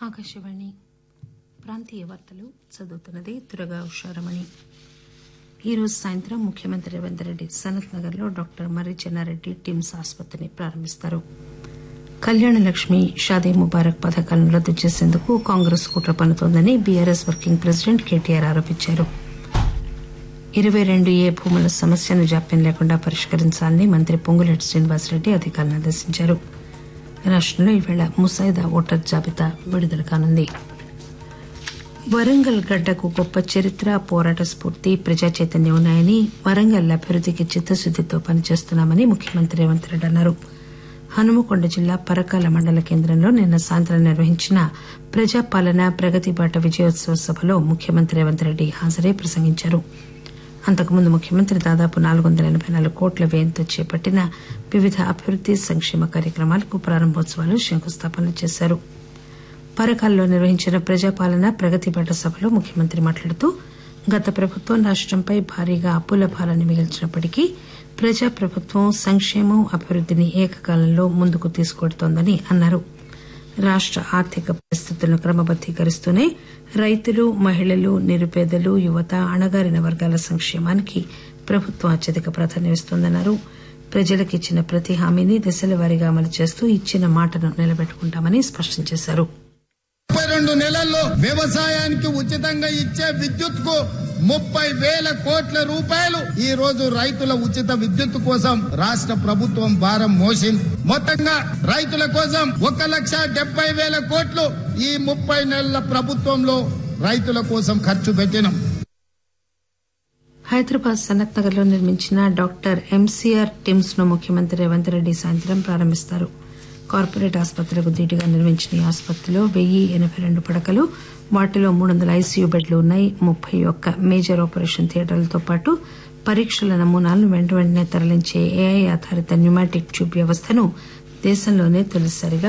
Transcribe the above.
ఆకాశవాణి ప్రాంతీయ వార్తలు చదువుతున్నది దుర్గా ఉషారమణి ఈరోజు సాయంత్రం ముఖ్యమంత్రి రేవంత్ రెడ్డి సనత్ నగర్ లో డాక్టర్ మర్రి చెన్నారెడ్డి టిమ్స్ ఆసుపత్రిని ప్రారంభిస్తారు కళ్యాణ లక్ష్మి షాదీ ముబారక్ పథకాలను రద్దు చేసేందుకు కాంగ్రెస్ కుట్ర పన్నుతోందని బీఆర్ఎస్ వర్కింగ్ ప్రెసిడెంట్ కేటీఆర్ ఆరోపించారు ఇరవై రెండు ఏ భూముల సమస్యను జాప్యం లేకుండా పరిష్కరించాలని మంత్రి పొంగులేటి శ్రీనివాసరెడ్డి అధికారులను ఆదేశించారు రాష్టంలో ఈవేళ ముసాయిదా ఓటర్ జాబితా విడుదల కానుంది వరంగల్ గడ్డకు గొప్ప చరిత్ర పోరాట స్ఫూర్తి ప్రజా చైతన్యం ఉన్నాయని వరంగల్ అభివృద్దికి చిత్తశుద్దితో పనిచేస్తున్నామని ముఖ్యమంత్రి రేవంత్ రెడ్డి అన్నారు హనుమకొండ జిల్లా పరకాల మండల కేంద్రంలో నిన్న సాయంత్రం నిర్వహించిన ప్రజాపాలన ప్రగతి బాట విజయోత్సవ సభలో ముఖ్యమంత్రి రేవంత్ రెడ్డి హాజరై ప్రసంగించారు అంతకుముందు ముఖ్యమంత్రి దాదాపు నాలుగు వందల ఎనబై నాలుగు కోట్ల వ్యయంతో చేపట్టిన వివిధ అభివృద్ది సంక్షేమ కార్యక్రమాలకు ప్రారంభోత్సవాలు శంకుస్థాపనలు చేశారు పరకాలలో నిర్వహించిన ప్రజాపాలన ప్రగతి బాట సభలో ముఖ్యమంత్రి మాట్లాడుతూ గత ప్రభుత్వం రాష్టంపై భారీగా అప్పుల భారాన్ని మిగిల్చినప్పటికీ ప్రజా ప్రభుత్వం సంక్షేమం అభివృద్దిని ఏకకాలంలో ముందుకు తీసుకువెడుతోందని అన్నారు రాష్ట ఆర్థిక పరిస్థితులను క్రమబద్దీకరిస్తూనే రైతులు మహిళలు నిరుపేదలు యువత అణగారిన వర్గాల సంక్షేమానికి ప్రభుత్వం అత్యధిక ప్రాధాన్యమిస్తోందన్నారు ప్రజలకు ఇచ్చిన ప్రతి హామీని దశల వారీగా అమలు చేస్తూ ఇచ్చిన మాటను నిలబెట్టుకుంటామని స్పష్టం చేశారు ముప్పై రెండు నెలల్లో వ్యవసాయానికి ఉచితంగా ఇచ్చే విద్యుత్ కు ముప్పై వేల కోట్ల రూపాయలు ఈ రోజు రైతుల ఉచిత విద్యుత్ కోసం రాష్ట్ర ప్రభుత్వం భారం మోసింది మొత్తంగా రైతుల కోసం ఒక లక్ష డెబ్బై వేల కోట్లు ఈ ముప్పై నెలల ప్రభుత్వంలో రైతుల కోసం ఖర్చు పెట్టినాం హైదరాబాద్ సనత్ నగర్ లో నిర్మించిన డాక్టర్ ఎంసీఆర్ టిమ్స్ ను ముఖ్యమంత్రి రేవంత్ రెడ్డి సాయంత్రం ప్రారంభిస్తారు కార్పొరేట్ ఆసుపత్రులకు ధీటుగా నిర్మించిన ఈ ఆసుపత్రిలో వెయ్యి ఎనబై రెండు పడకలు వాటిలో మూడు వందల ఐసీయూ బెడ్లు ఉన్నాయి ముప్పై ఒక్క మేజర్ ఆపరేషన్ థియేటర్లతో పాటు పరీక్షల నమూనాలను వెంట వెంటనే తరలించే ఏఐ ఆధారిత న్యూమాటిక్ ట్యూబ్ వ్యవస్థను దేశంలోనే తొలిసారిగా